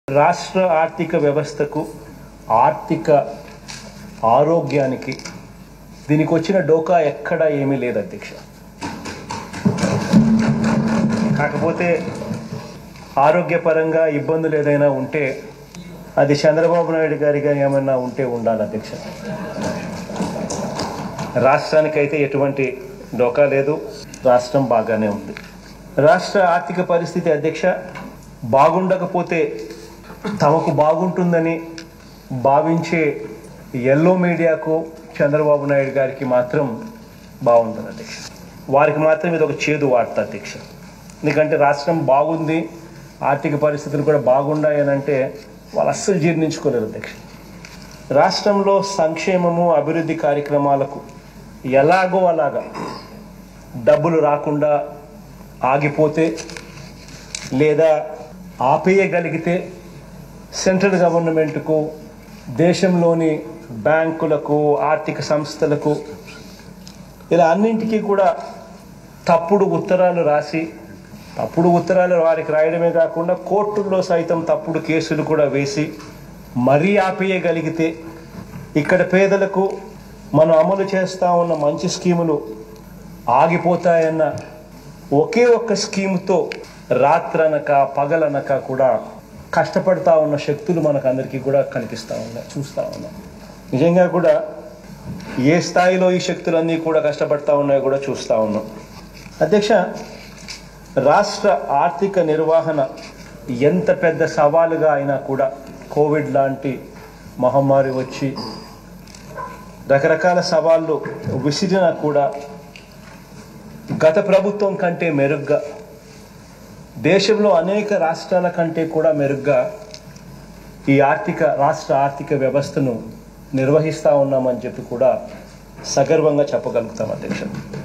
రాష్ట్ర ఆర్థిక వ్యవస్థకు ఆర్థిక ఆరోగ్యానికి దీనికి వచ్చిన డోకా ఎక్కడా ఏమీ లేదు అధ్యక్ష కాకపోతే ఆరోగ్యపరంగా ఇబ్బందులు ఏదైనా ఉంటే అది చంద్రబాబు నాయుడు గారిగా ఏమైనా ఉంటే ఉండాలి అధ్యక్ష రాష్ట్రానికైతే ఎటువంటి డోకా లేదు రాష్ట్రం బాగానే ఉంది రాష్ట్ర ఆర్థిక పరిస్థితి అధ్యక్ష బాగుండకపోతే తమకు బాగుంటుందని భావించే ఎల్లో మీడియాకు చంద్రబాబు నాయుడు గారికి మాత్రం బాగుంటుంది అధ్యక్ష వారికి మాత్రం ఇది ఒక చేదు వార్త అధ్యక్ష ఎందుకంటే రాష్ట్రం బాగుంది ఆర్థిక పరిస్థితులు కూడా బాగున్నాయని అంటే వాళ్ళు అస్సలు జీర్ణించుకోలేరు అధ్యక్ష రాష్ట్రంలో సంక్షేమము అభివృద్ధి కార్యక్రమాలకు ఎలాగో అలాగా డబ్బులు రాకుండా ఆగిపోతే లేదా ఆపేయగలిగితే సెంట్రల్ గవర్నమెంట్కు దేశంలోని బ్యాంకులకు ఆర్థిక సంస్థలకు ఇలా అన్నింటికీ కూడా తప్పుడు ఉత్తరాలు రాసి తప్పుడు ఉత్తరాలు వారికి రాయడమే కాకుండా కోర్టుల్లో సైతం తప్పుడు కేసులు కూడా వేసి మరీ ఆపేయగలిగితే ఇక్కడ పేదలకు మనం అమలు చేస్తా ఉన్న మంచి స్కీములు ఆగిపోతాయన్న ఒకే ఒక్క స్కీముతో రాత్రనక పగలనక కూడా కష్టపడతా ఉన్న శక్తులు మనకు అందరికీ కూడా కనిపిస్తూ ఉన్నాయి చూస్తూ ఉన్నాం నిజంగా కూడా ఏ స్థాయిలో ఈ శక్తులన్నీ కూడా కష్టపడతా ఉన్నాయో కూడా చూస్తూ ఉన్నాం అధ్యక్ష రాష్ట్ర ఆర్థిక నిర్వహణ ఎంత పెద్ద సవాలుగా అయినా కూడా కోవిడ్ లాంటి మహమ్మారి వచ్చి రకరకాల సవాళ్ళు విసిరినా కూడా గత ప్రభుత్వం కంటే మెరుగ్గా దేశంలో అనేక రాష్ట్రాల కంటే కూడా మెరుగ్గా ఈ ఆర్థిక రాష్ట్ర ఆర్థిక వ్యవస్థను నిర్వహిస్తూ ఉన్నామని చెప్పి కూడా సగర్వంగా చెప్పగలుగుతాం అధ్యక్ష